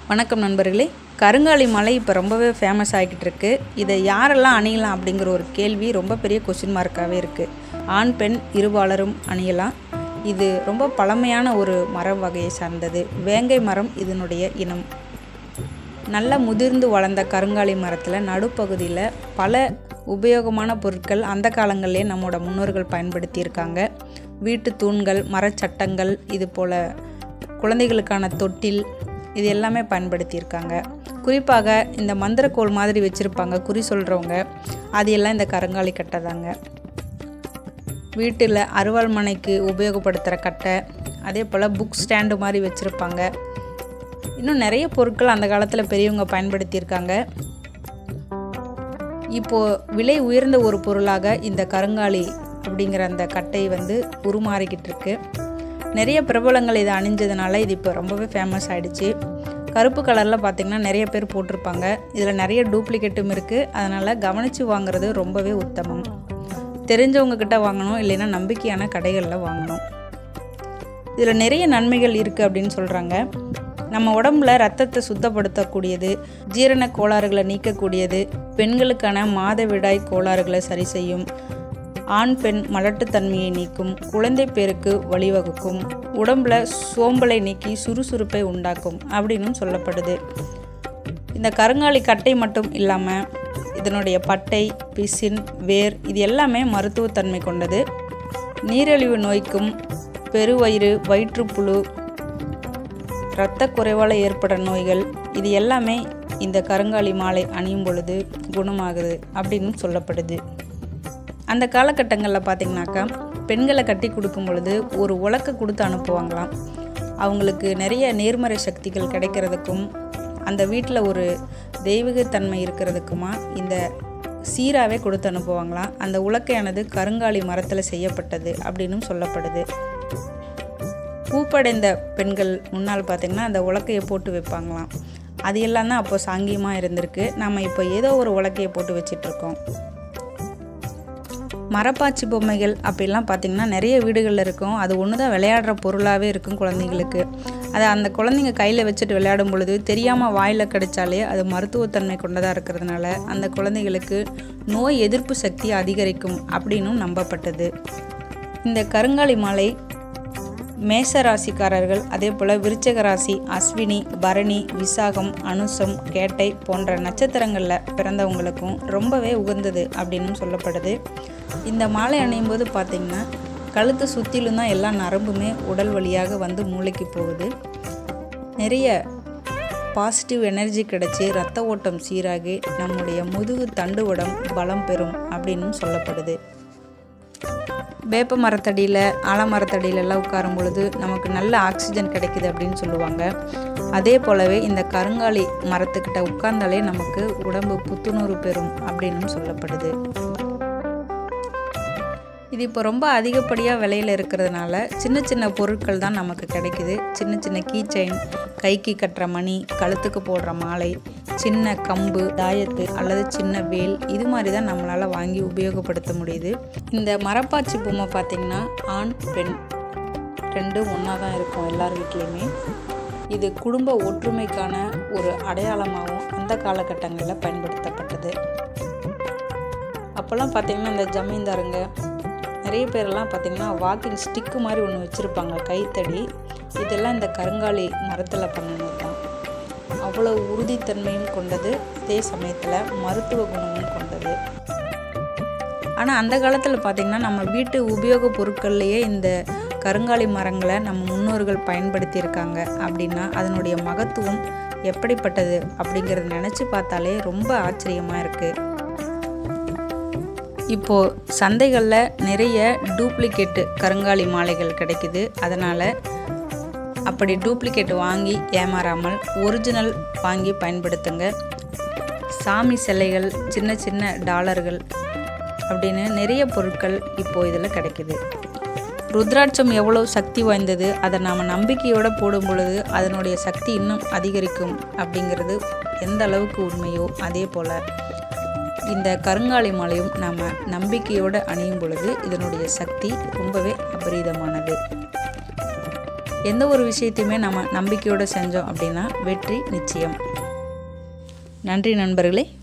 வணக்கம் நண்பர்களே கருங்காலி மலை இப்போ ரொம்பவே ஃபேமஸ் ஆகிக்கிட்டு இருக்கு இதை யாரெல்லாம் அணியலாம் அப்படிங்கிற ஒரு கேள்வி ரொம்ப பெரிய கொஸ்டின் மார்க்காகவே இருக்குது ஆண் பெண் இருபாலரும் அணியலாம் இது ரொம்ப பழமையான ஒரு மர வகையை சார்ந்தது வேங்கை மரம் இதனுடைய இனம் நல்ல முதிர்ந்து வளர்ந்த கருங்காலி மரத்தில் நடுப்பகுதியில் பல உபயோகமான பொருட்கள் அந்த காலங்களிலே நம்மளோட முன்னோர்கள் பயன்படுத்தியிருக்காங்க வீட்டு தூண்கள் மரச்சட்டங்கள் இது போல் குழந்தைகளுக்கான தொட்டில் இது எல்லாமே பயன்படுத்தியிருக்காங்க குறிப்பாக இந்த மந்திரக்கோள் மாதிரி வச்சுருப்பாங்க குறி சொல்கிறவங்க அது எல்லாம் இந்த கருங்காலி கட்டை தாங்க வீட்டில் அறுவாள் மனைக்கு உபயோகப்படுத்துகிற கட்டை அதே போல் புக் ஸ்டாண்டு மாதிரி வச்சுருப்பாங்க இன்னும் நிறைய பொருட்கள் அந்த காலத்தில் பெரியவங்க பயன்படுத்தியிருக்காங்க இப்போது விலை உயர்ந்த ஒரு பொருளாக இந்த கருங்காலி அப்படிங்கிற அந்த கட்டை வந்து உருமாறிக்கிட்டு இருக்கு நிறைய பிரபலங்கள் இதை அணிஞ்சதுனால இது இப்போ ரொம்பவே ஃபேமஸ் ஆகிடுச்சு கருப்பு கலரில் பார்த்திங்கன்னா நிறைய பேர் போட்டிருப்பாங்க இதில் நிறைய டூப்ளிகேட்டும் இருக்குது அதனால் கவனித்து வாங்குறது ரொம்பவே உத்தமம் தெரிஞ்சவங்க கிட்ட வாங்கணும் இல்லைன்னா நம்பிக்கையான கடைகளில் வாங்கணும் இதில் நிறைய நன்மைகள் இருக்குது அப்படின்னு சொல்கிறாங்க நம்ம உடம்புல ரத்தத்தை சுத்தப்படுத்தக்கூடியது ஜீரண கோளாறுகளை நீக்கக்கூடியது பெண்களுக்கான மாதவிடாய் கோளாறுகளை சரி செய்யும் ஆண் பெண் மலட்டுத்தன்மையை நீக்கும் குழந்தை பேருக்கு வழிவகுக்கும் உடம்புல சோம்பலை நீக்கி சுறுசுறுப்பை உண்டாக்கும் அப்படின்னும் சொல்லப்படுது இந்த கருங்காலி கட்டை மட்டும் இல்லாமல் இதனுடைய பட்டை பிசின் வேர் இது எல்லாமே மருத்துவத்தன்மை கொண்டது நீரிழிவு நோய்க்கும் பெருவயிறு வயிற்றுப்புழு இரத்த குறைவால் ஏற்படுற நோய்கள் இது எல்லாமே இந்த கருங்காலி மாலை அணியும் பொழுது குணமாகுது அப்படின்னு சொல்லப்படுது அந்த காலகட்டங்களில் பார்த்திங்கனாக்கா பெண்களை கட்டி கொடுக்கும் பொழுது ஒரு உலக்க கொடுத்து அனுப்புவாங்களாம் அவங்களுக்கு நிறைய நேர்மறை சக்திகள் கிடைக்கிறதுக்கும் அந்த வீட்டில் ஒரு தெய்வீகத்தன்மை இருக்கிறதுக்குமா இந்த சீராகவே கொடுத்து அனுப்புவாங்களாம் அந்த உலக்கையானது கருங்காலி மரத்தில் செய்யப்பட்டது அப்படின்னும் சொல்லப்படுது பூப்படைந்த பெண்கள் முன்னால் பார்த்திங்கன்னா அந்த உலக்கையை போட்டு வைப்பாங்களாம் அது எல்லாம் தான் அப்போ சாங்கியமாக இருந்திருக்கு நம்ம இப்போ ஏதோ ஒரு உலக்கையை போட்டு வச்சிட்ருக்கோம் மரப்பாச்சி பொம்மைகள் அப்படிலாம் பார்த்திங்கன்னா நிறைய வீடுகளில் இருக்கும் அது ஒன்று தான் விளையாடுற பொருளாகவே இருக்கும் குழந்தைங்களுக்கு அதை அந்த குழந்தைங்க கையில் வச்சுட்டு விளையாடும் பொழுது தெரியாமல் வாயில் கடித்தாலே அது மருத்துவத்தன்மை கொண்டதாக இருக்கிறதுனால அந்த குழந்தைகளுக்கு நோய் எதிர்ப்பு சக்தி அதிகரிக்கும் அப்படின்னும் நம்பப்பட்டது இந்த கருங்காலி மாலை மேச ராசிக்காரர்கள் அதே போல் விருச்சக ராசி அஸ்வினி பரணி விசாகம் அனுசம் கேட்டை போன்ற நட்சத்திரங்களில் பிறந்தவங்களுக்கும் ரொம்பவே உகந்தது அப்படின்னு சொல்லப்படுது இந்த மாலை அணியும் போது பார்த்திங்கன்னா கழுத்தை சுற்றிலும் தான் எல்லா நரம்புமே உடல் வழியாக வந்து மூளைக்கு போகுது நிறைய பாசிட்டிவ் எனர்ஜி கிடச்சி ரத்த ஓட்டம் சீராகி நம்முடைய முதுகு தண்டுவடம் பலம் பெறும் அப்படின்னு சொல்லப்படுது வேப்ப மரத்தடியில் ஆலமரத்தடியிலலாம் உட்காரும் பொழுது நமக்கு நல்ல ஆக்சிஜன் கிடைக்குது அப்படின்னு சொல்லுவாங்க அதே போலவே இந்த கருங்காலி மரத்துக்கிட்ட உட்கார்ந்தாலே நமக்கு உடம்பு புத்துணர்வு பெறும் அப்படின்னு சொல்லப்படுது இது இப்போ ரொம்ப அதிகப்படியாக விலையில் இருக்கிறதுனால சின்ன சின்ன பொருட்கள் தான் நமக்கு கிடைக்குது சின்ன சின்ன கீ செயின் கைக்கு கட்டுற மணி கழுத்துக்கு போடுற மாலை சின்ன கம்பு தாயத்து அல்லது சின்ன வேல் இது மாதிரி தான் நம்மளால் வாங்கி உபயோகப்படுத்த முடியுது இந்த மரப்பாச்சி பொம்மை பார்த்திங்கன்னா ஆண் பெண் ரெண்டும் ஒன்றா தான் இருக்கும் எல்லார் வீட்லேயுமே இது குடும்ப ஒற்றுமைக்கான ஒரு அடையாளமாகவும் அந்த காலகட்டங்களில் பயன்படுத்தப்பட்டது அப்போல்லாம் பார்த்திங்கன்னா இந்த ஜமீன்தாருங்க நிறைய பேரெல்லாம் பார்த்திங்கன்னா வாக்கிங் ஸ்டிக்கு மாதிரி ஒன்று வச்சுருப்பாங்க கைத்தடி இதெல்லாம் இந்த கருங்காலி மரத்தில் பண்ணினது தான் அவ்வளோ உறுதித்தன்மையும் கொண்டது அதே சமயத்தில் மருத்துவ குணமும் கொண்டது ஆனால் அந்த காலத்தில் பார்த்திங்கன்னா நம்ம வீட்டு உபயோக பொருட்கள்லேயே இந்த கருங்காலி மரங்களை நம்ம முன்னோர்கள் பயன்படுத்தியிருக்காங்க அப்படின்னா அதனுடைய மகத்துவம் எப்படிப்பட்டது அப்படிங்கிறத நினச்சி பார்த்தாலே ரொம்ப ஆச்சரியமாக இருக்குது இப்போது சந்தைகளில் நிறைய டூப்ளிகேட்டு கருங்காலி மாலைகள் கிடைக்குது அதனால் அப்படி டூப்ளிகேட் வாங்கி ஏமாறாமல் ஒரிஜினல் வாங்கி பயன்படுத்துங்க சாமி சிலைகள் சின்ன சின்ன டாலர்கள் அப்படின்னு நிறைய பொருட்கள் இப்போது இதில் கிடைக்குது ருத்ராட்சம் எவ்வளோ சக்தி வாய்ந்தது அதை நாம் நம்பிக்கையோடு போடும் பொழுது அதனுடைய சக்தி இன்னும் அதிகரிக்கும் அப்படிங்கிறது எந்த அளவுக்கு உண்மையோ அதே போல் இந்த கருங்காலி மாலையும் நாம் நம்பிக்கையோடு அணியும் பொழுது இதனுடைய சக்தி ரொம்பவே அபரீதமானது எந்த ஒரு விஷயத்தையுமே நம்ம நம்பிக்கையோடு செஞ்சோம் அப்படின்னா வெற்றி நிச்சயம் நன்றி நண்பர்களே